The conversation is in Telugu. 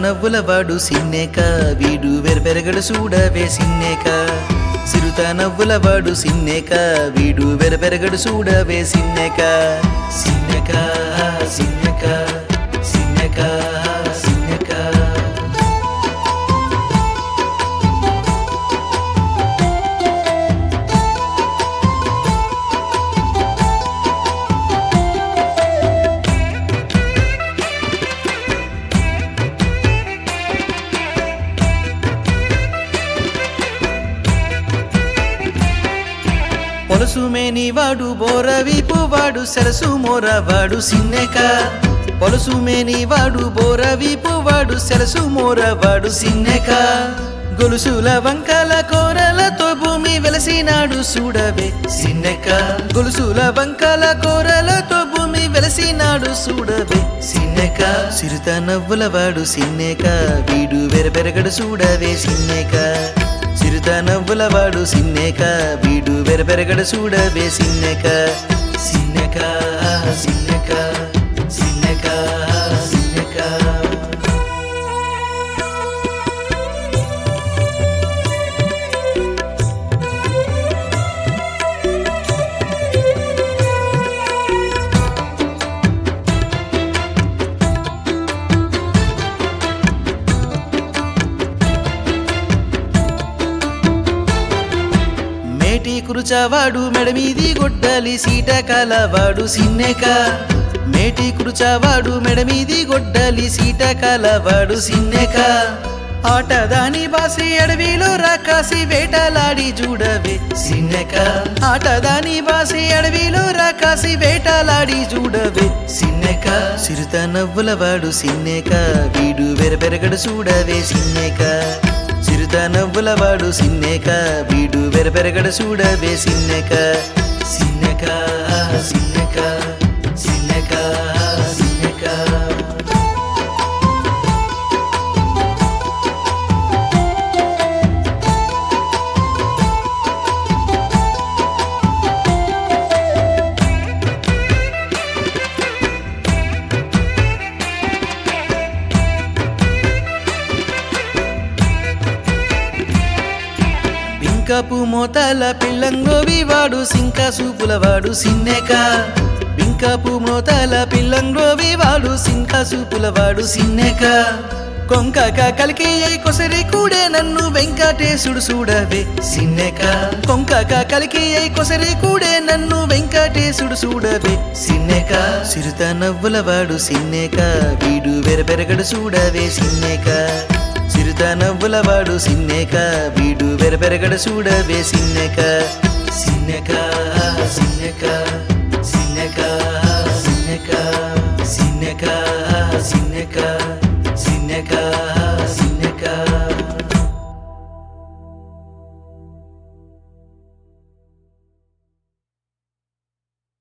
నవ్వుల వాడు సిన్నేక వీడు వెరపెరగడు చూడవే సిన్నేక సిరుత నవ్వుల వాడు సిన్నేక వీడు వెరపెరగడు చూడవే సిన్నెక సిన్నెక సిన్నెక సిన్నెక సిన్నెక పొలసు మేని వాడు బోరవీపు వాడు సరసు మోర వాడు సిన్నెక పొలసు మేని వాడు బోరవీపు వాడు సరసు మోర వాడు సిన్నెక గొలుసుల వంకల కోరలతో భూమి వెలసినాడు చూడవే సిన్నెక గొలుసుల వంకల కోరలతో భూమి వెలసినాడు చూడవే సిన్నెక సిరుత నవ్వుల వాడు సిన్నెక వీడు వెరబెరగడు చూడవే సిన్నెక చిరుత నవ్వుల వాడు సిన్నెక వీడు వెరబెరగడు చూడవే సిన్నెక సిన్నెక సిన్నెక సిన్నెక సిన్నెక మేటి కురుచవాడు మెడమీది గొడ్డలి సీట కలవాడు సిన్నెక మేటి కురుచవాడు మెడమీది గొడ్డలి సీట కలవాడు సిన్నెక ఆటదాని బాసి అడవిలో రాకాసి వేటలాడి చూడవే సిన్నెక ఆటదాని బాసి అడవిలో రాకాసి వేటలాడి చూడవే సిన్నెక సిరుత నవ్వుల వాడు సిన్నెక వీడు వెరబెరగడు చూడవే సిన్నెక చిరుత నవ్వుల వాడు సిన్నెక వీడు వెరబెరగడ చూడవే సిన్నెక సిన్నెక సిన్నెక సిన్నెక సిన్నెక బింకపు మోతల పిల్లంగోవి వాడు సింక సూపుల వాడు సిన్నెక బింకపు మోతల పిల్లంగోవి వాడు సింక సూపుల వాడు సిన్నెక కొంకక కలికి అయి కొసరి కూడే నన్ను వెంకటేశుడు చూడవే సిన్నెక కొంకక కలికి అయి కొసరి కూడే నన్ను వెంకటేశుడు చూడవే సిన్నెక సిరుత నవ్వుల వాడు సిన్నెక వీడు వెరబెరగడు చూడవే సిన్నెక చిరుత నవ్వుల వాడు సిన్నెక వీడు వెరబెరగడ చూడవే సిన్నెక సిన్నెక సిన్నెక సిన్నెక సిన్నెక సిన్నెక సిన్నెక సిన్నెక సిన్నెక